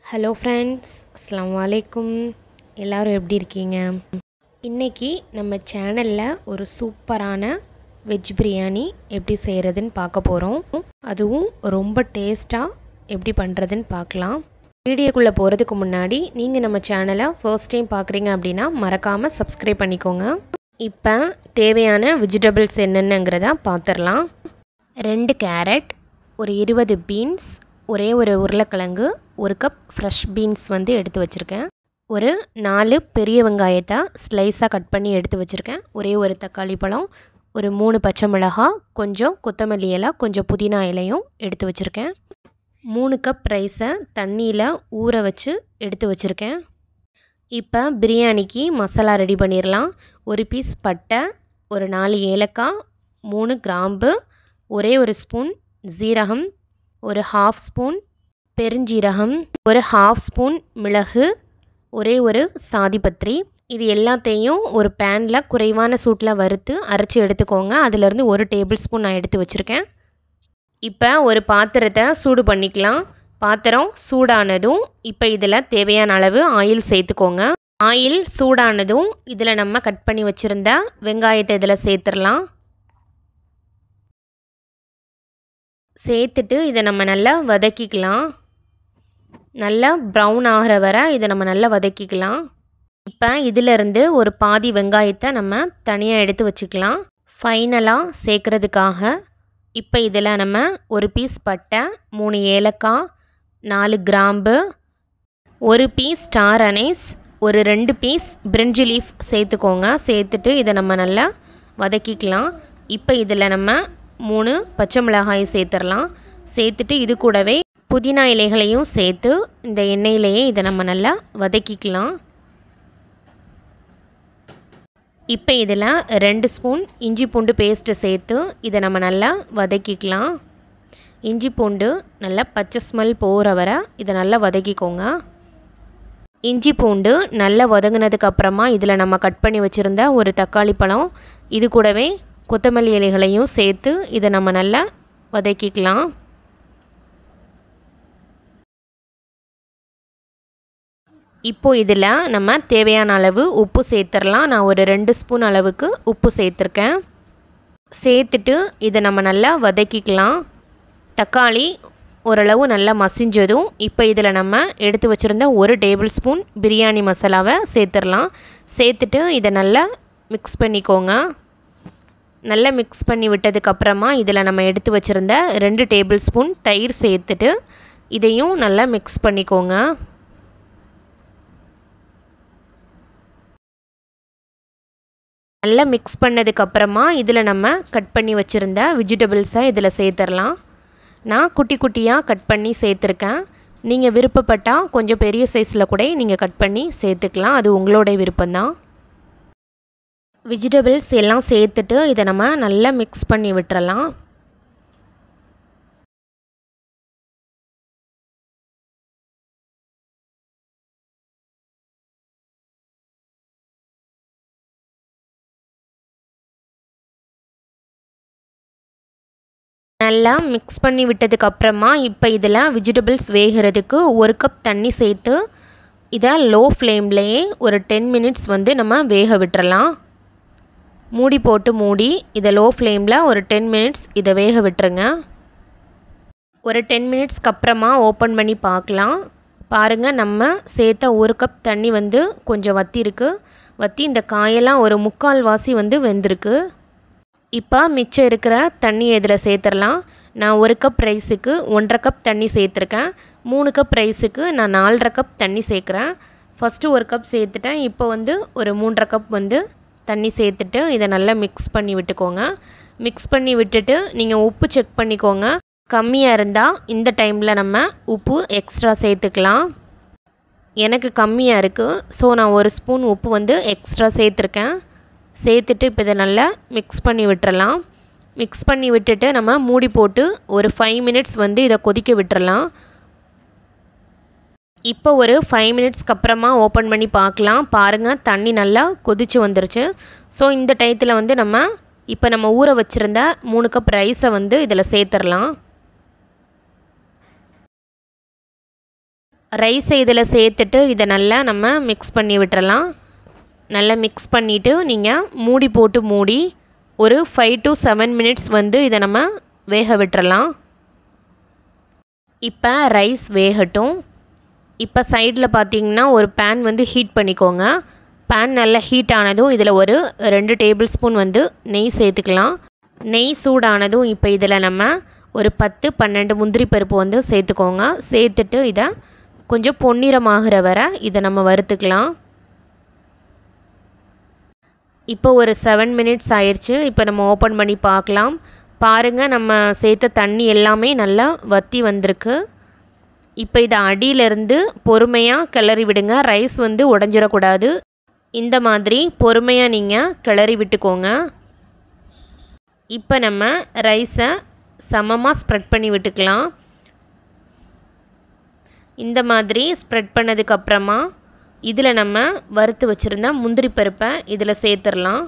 hello friends அஸ்ஸலாமு அலைக்கும் எல்லோரும் எப்படி இருக்கீங்க இன்றைக்கி நம்ம சேனலில் ஒரு சூப்பரான வெஜ் பிரியாணி எப்படி செய்கிறதுன்னு பார்க்க போகிறோம் அதுவும் ரொம்ப டேஸ்ட்டாக எப்படி பண்ணுறதுன்னு பார்க்கலாம் வீடியோக்குள்ளே போகிறதுக்கு முன்னாடி நீங்கள் நம்ம சேனலை ஃபர்ஸ்ட் டைம் பார்க்குறீங்க அப்படின்னா மறக்காமல் சப்ஸ்கிரைப் பண்ணிக்கோங்க இப்போ தேவையான வெஜிடபிள்ஸ் என்னென்னங்கிறத பார்த்துடலாம் ரெண்டு கேரட் ஒரு இருபது பீன்ஸ் ஒரே ஒரு உருளைக்கிழங்கு ஒரு கப் ஃப்ரெஷ் பீன்ஸ் வந்து எடுத்து வச்சுருக்கேன் ஒரு நாலு பெரிய வெங்காயத்தை ஸ்லைஸாக கட் பண்ணி எடுத்து வச்சுருக்கேன் ஒரே ஒரு தக்காளி பழம் ஒரு மூணு பச்சை மிளகா கொஞ்சம் கொத்தமல்லி இலை கொஞ்சம் புதினா இலையும் எடுத்து வச்சுருக்கேன் மூணு கப் ரைஸை தண்ணியில் ஊற வச்சு எடுத்து வச்சுருக்கேன் இப்போ பிரியாணிக்கு மசாலா ரெடி பண்ணிடலாம் ஒரு பீஸ் பட்டை ஒரு நாலு ஏலக்காய் மூணு கிராம்பு ஒரே ஒரு ஸ்பூன் ஜீரகம் ஒரு ஹாஃப் ஸ்பூன் பெருஞ்சீரகம் ஒரு ஹாஃப் ஸ்பூன் மிளகு ஒரே ஒரு சாதிபத்திரி இது எல்லாத்தையும் ஒரு பேனில் குறைவான சூட்டில் வறுத்து அரைச்சி எடுத்துக்கோங்க அதிலேருந்து ஒரு டேபிள் ஸ்பூன் நான் எடுத்து வச்சுருக்கேன் இப்போ ஒரு பாத்திரத்தை சூடு பண்ணிக்கலாம் பாத்திரம் சூடானதும் இப்போ இதில் தேவையான அளவு ஆயில் சேர்த்துக்கோங்க ஆயில் சூடானதும் இதில் நம்ம கட் பண்ணி வச்சுருந்த வெங்காயத்தை இதில் சேர்த்துடலாம் சேர்த்துட்டு இதை நம்ம நல்லா வதக்கிக்கலாம் நல்லா ப்ரௌன் ஆகிற வரை இதை நம்ம நல்லா வதக்கிக்கலாம் இப்போ இதிலிருந்து ஒரு பாதி வெங்காயத்தை நம்ம தனியாக எடுத்து வச்சுக்கலாம் ஃபைனலாக சேர்க்குறதுக்காக இப்போ இதில் நம்ம ஒரு பீஸ் பட்டை மூணு ஏலக்காய் நாலு கிராம்பு ஒரு பீஸ் ஸ்டார் அனைஸ் ஒரு ரெண்டு பீஸ் பிரிஞ்சி லீஃப் சேர்த்துக்கோங்க சேர்த்துட்டு இதை நம்ம நல்லா வதக்கிக்கலாம் இப்போ இதில் நம்ம மூணு பச்சை மிளகாய் சேர்த்துடலாம் சேர்த்துட்டு இது கூடவே புதினா இலைகளையும் சேர்த்து இந்த எண்ணெயிலேயே இதை நம்ம நல்லா வதக்கிக்கலாம் இப்போ இதில் ரெண்டு ஸ்பூன் இஞ்சி பூண்டு பேஸ்ட்டு சேர்த்து இதை நம்ம நல்லா வதக்கிக்கலாம் இஞ்சி பூண்டு நல்லா பச்சை ஸ்மெல் போகிற வரை இதை நல்லா வதக்கிக்கோங்க இஞ்சி பூண்டு நல்லா வதங்கினதுக்கு அப்புறமா இதில் நம்ம கட் பண்ணி வச்சுருந்த ஒரு தக்காளி பழம் இது கூடவே கொத்தமல்லி இலைகளையும் சேர்த்து இதை நம்ம நல்லா வதக்கிக்கலாம் இப்போது இதில் நம்ம தேவையான அளவு உப்பு சேர்த்துடலாம் நான் ஒரு ரெண்டு ஸ்பூன் அளவுக்கு உப்பு சேர்த்துருக்கேன் சேர்த்துட்டு இதை நம்ம நல்லா வதக்கிக்கலாம் தக்காளி ஓரளவு நல்லா மசிஞ்சதும் இப்போ இதில் நம்ம எடுத்து வச்சுருந்த ஒரு டேபிள் ஸ்பூன் பிரியாணி மசாலாவை சேர்த்துடலாம் சேர்த்துட்டு இதை நல்லா மிக்ஸ் பண்ணிக்கோங்க நல்லா மிக்ஸ் பண்ணி விட்டதுக்கப்புறமா இதில் நம்ம எடுத்து வச்சுருந்த ரெண்டு டேபிள் ஸ்பூன் தயிர் சேர்த்துட்டு இதையும் நல்லா மிக்ஸ் பண்ணிக்கோங்க நல்லா மிக்ஸ் பண்ணதுக்கப்புறமா இதில் நம்ம கட் பண்ணி வச்சுருந்த வெஜிடபிள்ஸை இதில் சேர்த்துடலாம் நான் குட்டி குட்டியாக கட் பண்ணி சேர்த்துருக்கேன் நீங்கள் விருப்பப்பட்டால் கொஞ்சம் பெரிய சைஸில் கூட நீங்கள் கட் பண்ணி சேர்த்துக்கலாம் அது உங்களோட விருப்பம்தான் வெஜிடபிள்ஸ் எல்லாம் சேர்த்துட்டு இதை நம்ம நல்லா மிக்ஸ் பண்ணி விட்டுறலாம் நல்லா மிக்ஸ் பண்ணி விட்டதுக்கப்புறமா இப்போ இதில் வெஜிடபிள்ஸ் வேகிறதுக்கு ஒரு கப் தண்ணி சேர்த்து இதை லோ ஃப்ளேம்லேயே ஒரு டென் மினிட்ஸ் வந்து நம்ம வேக விட்டுறலாம் மூடி போட்டு மூடி இதை லோ ஃப்ளேமில் ஒரு டென் மினிட்ஸ் இதை வேக விட்டுருங்க ஒரு டென் மினிட்ஸ்க்கு அப்புறமா ஓப்பன் பண்ணி பார்க்கலாம் பாருங்கள் நம்ம சேர்த்த ஒரு கப் தண்ணி வந்து கொஞ்சம் வத்திருக்கு வற்றி இந்த காயெல்லாம் ஒரு முக்கால் வாசி வந்து வெந்திருக்கு இப்போ மிச்சம் இருக்கிற தண்ணி இதில் சேர்த்துடலாம் நான் ஒரு கப் ரைஸுக்கு ஒன்றரை கப் தண்ணி சேர்த்துருக்கேன் மூணு கப் ரைஸுக்கு நான் நாலரை கப் தண்ணி சேர்க்குறேன் ஃபஸ்ட்டு ஒரு கப் சேர்த்துட்டேன் இப்போ வந்து ஒரு மூன்றரை கப் வந்து தண்ணி சேர்த்துட்டு இதை நல்லா மிக்ஸ் பண்ணி விட்டுக்கோங்க மிக்ஸ் பண்ணி விட்டுட்டு நீங்கள் உப்பு செக் பண்ணிக்கோங்க கம்மியாக இருந்தால் இந்த டைமில் நம்ம உப்பு எக்ஸ்ட்ரா சேர்த்துக்கலாம் எனக்கு கம்மியாக இருக்குது ஸோ நான் ஒரு ஸ்பூன் உப்பு வந்து எக்ஸ்ட்ரா சேர்த்துருக்கேன் சேர்த்துட்டு இப்போ இதை நல்லா மிக்ஸ் பண்ணி விட்டுறலாம் மிக்ஸ் பண்ணி விட்டுட்டு நம்ம மூடி போட்டு ஒரு ஃபைவ் மினிட்ஸ் வந்து இதை கொதிக்க விட்டுறலாம் இப்போ ஒரு ஃபைவ் மினிட்ஸ்க்கு அப்புறமா ஓப்பன் பண்ணி பார்க்கலாம் பாருங்கள் தண்ணி நல்லா கொதிச்சு வந்துருச்சு ஸோ இந்த டயத்தில் வந்து நம்ம இப்போ நம்ம ஊற வச்சுருந்த மூணு கப் ரைஸை வந்து இதில் சேர்த்துடலாம் ரைஸை இதில் சேர்த்துட்டு இதை நல்லா நம்ம மிக்ஸ் பண்ணி விட்டுறலாம் நல்லா மிக்ஸ் பண்ணிவிட்டு நீங்கள் மூடி போட்டு மூடி ஒரு ஃபைவ் டு செவன் மினிட்ஸ் வந்து இதை நம்ம வேக விட்டுறலாம் இப்போ ரைஸ் வேகட்டும் இப்போ சைடில் பார்த்தீங்கன்னா ஒரு பேன் வந்து ஹீட் பண்ணிக்கோங்க பேன் நல்லா ஹீட் ஆனதும் இதில் ஒரு ரெண்டு டேபிள் ஸ்பூன் வந்து நெய் சேர்த்துக்கலாம் நெய் சூடானதும் இப்போ இதில் நம்ம ஒரு பத்து பன்னெண்டு முந்திரி பருப்பு வந்து சேர்த்துக்கோங்க சேர்த்துட்டு இதை கொஞ்சம் பொன்னிறமாகிற வரை இதை நம்ம வறுத்துக்கலாம் இப்போ ஒரு செவன் மினிட்ஸ் ஆயிடுச்சு இப்போ நம்ம ஓப்பன் பண்ணி பார்க்கலாம் பாருங்கள் நம்ம சேர்த்த தண்ணி எல்லாமே நல்லா வற்றி வந்திருக்கு இப்போ இதை அடியிலேருந்து பொறுமையாக கிளறி விடுங்க ரைஸ் வந்து உடஞ்சிடக்கூடாது இந்த மாதிரி பொறுமையாக நீங்கள் கிளறி விட்டுக்கோங்க இப்போ நம்ம ரைஸை சமமாக ஸ்ப்ரெட் பண்ணி விட்டுக்கலாம் இந்த மாதிரி ஸ்ப்ரெட் பண்ணதுக்கப்புறமா இதில் நம்ம வறுத்து வச்சுருந்த முந்திரி பருப்பை இதில் சேர்த்துடலாம்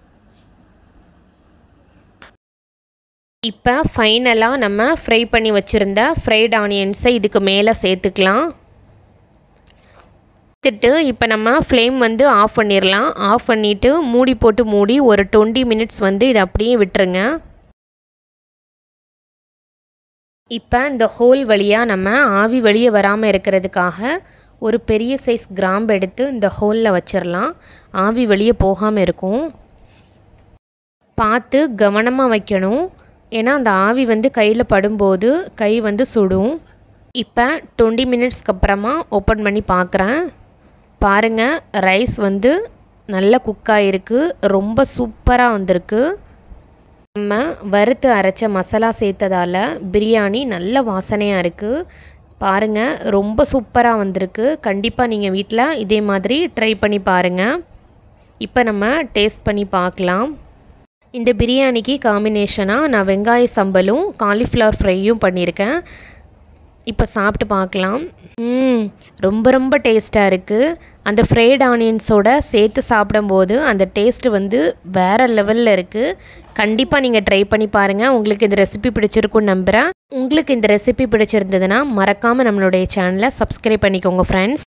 இப்போ ஃபைனலாக நம்ம ஃப்ரை பண்ணி வச்சுருந்த ஃப்ரைட் ஆனியன்ஸை இதுக்கு மேலே சேர்த்துக்கலாம் சேர்த்துட்டு இப்போ நம்ம ஃப்ளேம் வந்து ஆஃப் பண்ணிடலாம் ஆஃப் பண்ணிவிட்டு மூடி போட்டு மூடி ஒரு டுவெண்ட்டி மினிட்ஸ் வந்து இதை அப்படியே விட்டுருங்க இப்போ இந்த ஹோல் வழியாக நம்ம ஆவி வெளியே வராமல் இருக்கிறதுக்காக ஒரு பெரிய சைஸ் கிராம்பு எடுத்து இந்த ஹோலில் வச்சிடலாம் ஆவி வெளியே போகாமல் இருக்கும் பார்த்து கவனமாக வைக்கணும் ஏன்னா அந்த ஆவி வந்து கையில் படும்போது கை வந்து சுடும் இப்போ டுவெண்ட்டி மினிட்ஸ்க்கு அப்புறமா ஓப்பன் பண்ணி பார்க்குறேன் பாருங்கள் ரைஸ் வந்து நல்லா குக் ஆகிருக்கு ரொம்ப சூப்பராக வந்திருக்கு நம்ம வறுத்து அரைச்ச மசாலா சேர்த்ததால் பிரியாணி நல்ல வாசனையாக இருக்குது பாருங்கள் ரொம்ப சூப்பராக வந்திருக்கு கண்டிப்பாக நீங்கள் வீட்டில் இதே மாதிரி ட்ரை பண்ணி பாருங்கள் இப்போ நம்ம டேஸ்ட் பண்ணி பார்க்கலாம் இந்த பிரியாணிக்கு காம்பினேஷனாக நான் வெங்காய சம்பலும் காலிஃப்ளவர் ஃப்ரையும் பண்ணியிருக்கேன் இப்போ சாப்பிட்டு பார்க்கலாம் ம் ரொம்ப ரொம்ப டேஸ்ட்டாக இருக்குது அந்த ஃப்ரைட் ஆனியன்ஸோட சேர்த்து சாப்பிடும்போது அந்த டேஸ்ட்டு வந்து வேறு லெவலில் இருக்குது கண்டிப்பாக நீங்கள் ட்ரை பண்ணி பாருங்கள் உங்களுக்கு இந்த ரெசிபி பிடிச்சிருக்குன்னு நம்புகிறேன் உங்களுக்கு இந்த ரெசிபி பிடிச்சிருந்ததுன்னா மறக்காமல் நம்மளுடைய சேனலை சப்ஸ்கிரைப் பண்ணிக்கோங்க ஃப்ரெண்ட்ஸ்